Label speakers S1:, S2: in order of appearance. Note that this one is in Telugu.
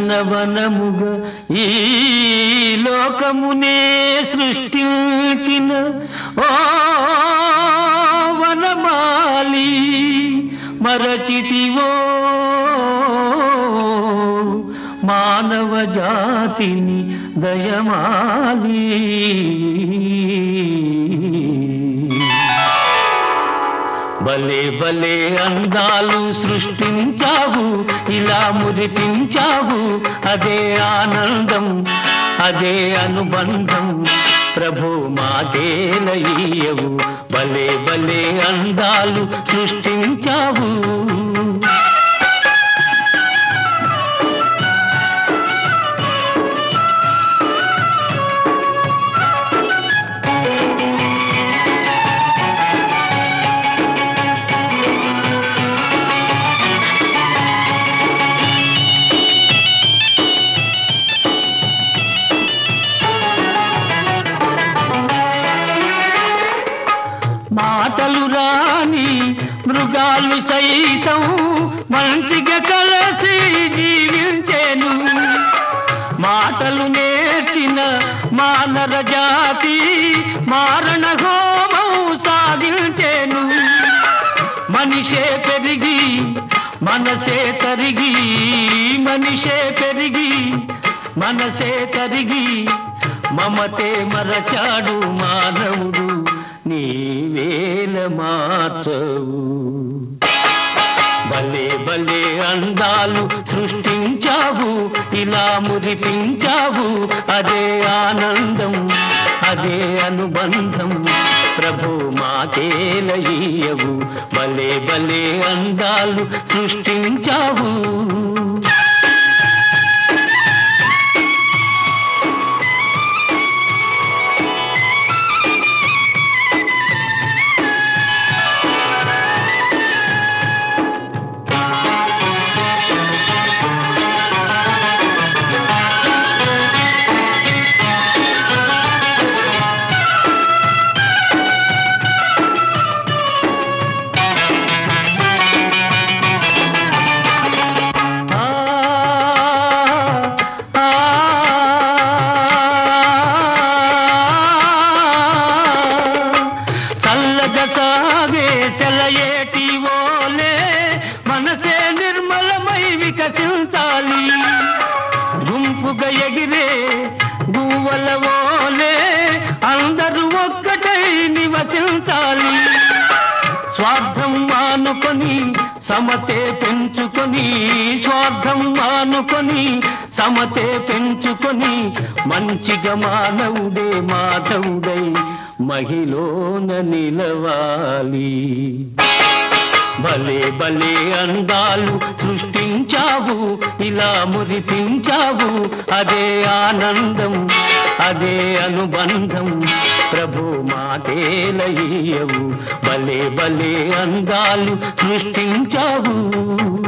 S1: ఉద్యానవనముగా ఈ లోకమునే సృష్టించిన ఓ వనమాలి మరచితివో మానవ జాతిని దయమాలి భలే భలే అందాలు సృష్టించావు ఇలా మురిపించావు అదే ఆనందం అదే అనుబంధం ప్రభు మాదేలయ్యవు భలే భలే అందాలు సృష్టించావు మాటలు రాని మృగాలు సైతం మంచిగా కలసి జీవించేను మాటలు నేర్చిన మానర జాతి మారణ హోమం సాధించేను మనిషే పెరిగి మనసే తరిగి మనిషే పెరిగి మనసే తరిగి మమతే మరచాడు మానవుడు నీవేల మార్చవు భలే భలే అందాలు సృష్టించావు ఇలా మురిపించావు అదే ఆనందం అదే అనుబంధం ప్రభు మాతేలయ్యవు భలే భలే అందాలు సృష్టించావు ఆ ఆ చల్లగా సాగే సెలయేటి ఓలే మనసే నిర్మలమై వికసించాలి గుంపుగా ఎగిరే గువ్వల ఓలే అందరూ ఒక్కటై నివసించాలి స్వార్థం మానుకొని సమతే పెంచుకొని స్వార్థం మానుకొని సమతే పెంచుకొని మంచిగా మానవుడే మాధవుడై మహిళన నిలవాలి భలే భలే అందాలు సృష్టించావు ఇలా మురిపించావు అదే ఆనందం అదే అనుబంధం ప్రభు మాతేలయ్యవు భలే భలే అందాలు సృష్టించావు